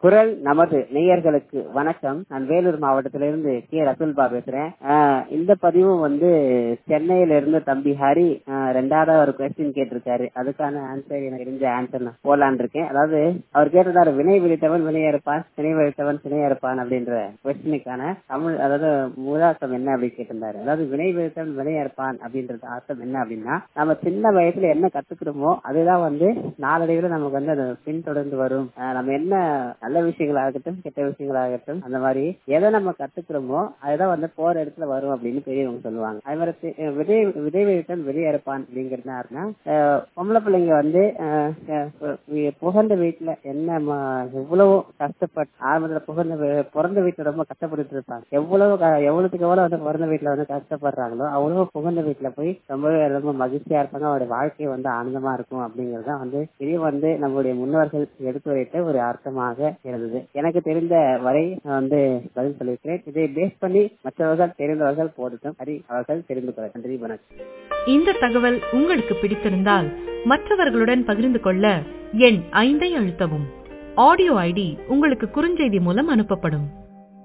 குரல் நமது நேயர்களுக்கு வணக்கம் நான் வேலூர் மாவட்டத்திலிருந்து கே ரசூல்பா பேசுறேன் ஆஹ் இந்த பதிவும் வந்து சென்னையில இருந்து தம்பி ஹரி ஆஹ் ரெண்டாவது ஒரு கொஸ்டின் கேட்டிருக்காரு அதுக்கான ஆன்சர் எனக்கு தெரிஞ்ச ஆன்சர் நான் போலான் இருக்கேன் அதாவது அவர் கேட்டிருந்தாரு வினை விழித்தவன் வினையறுப்பான் வினை விழித்தவன் வினையறுப்பான் அப்படின்ற கொஸ்டினுக்கான தமிழ் அதாவது முதாசம் என்ன அப்படின்னு கேட்டிருந்தாரு அதாவது வினை விழித்தவன் வினையறுப்பான் அப்படின்றது அர்த்தம் என்ன அப்படின்னா நம்ம சின்ன வயசுல என்ன கத்துக்கிறோமோ அதுதான் வந்து நாளடைவில் நமக்கு வந்து அது பின்தொடர்ந்து வரும் ஆஹ் நம்ம என்ன நல்ல விஷயங்களாகட்டும் கெட்ட விஷயங்களாகட்டும் அந்த மாதிரி எதை நம்ம கத்துக்கிறோமோ அதுதான் வந்து போற இடத்துல வரும் அப்படின்னு பெரியவங்க சொல்லுவாங்க அது மாதிரி தி- விதை விதை விழித்தவன் விதையறுப்பான் அப்படிங்கிறது யாருன்னா ஆஹ் பொம்பளை பிள்ளைங்க வந்து ஆஹ் ஆஹ் புகழ்ந்த வீட்டுல என்ன ம- எவ்வளவோ கஷ்டப்பட்டு ஆரம்பத்துல புகழ்ந்த வீ- பிறந்த வீட்டுல ரொம்ப கஷ்டப்பட்டு இருப்பாங்க எவ்வளவு க- எவ்வளவுக்கு எவ்வளவு வந்து பிறந்த வீட்டுல வந்து கஷ்டப்படுறாங்களோ அவ்வளவு புகழ்ந்த வீட்டுல போய் ரொம்பவே ரொம்ப மகிழ்ச்சியா இருப்பாங்க அவருடைய வாழ்க்கை வந்து ஆனந்தமா இருக்கும் அப்படிங்கறது தான் வந்து இது வந்து நம்மளுடைய முன்னோர்கள் எடுத்து வைத்த ஒரு அர்த்தமாக இருந்தது எனக்கு தெரிந்த வரை நான் வந்து பதில் சொல்லியிருக்கிறேன் இதை பேஸ் பண்ணி மற்றவர்கள் தெரிந்தவர்கள் போடட்டும் சரி அவர்கள் தெரிந்து கொள்ள நன்றி வணக்கம் இந்த தகவல் உங்களுக்கு பிடித்திருந்தால் மற்றவர்களுடன் பகிர்ந்து கொள்ள எண் ஐந்தை அழுத்தவும் ஆடியோ ஐடி உங்களுக்கு குறுஞ்செய்தி மூலம் அனுப்பப்படும்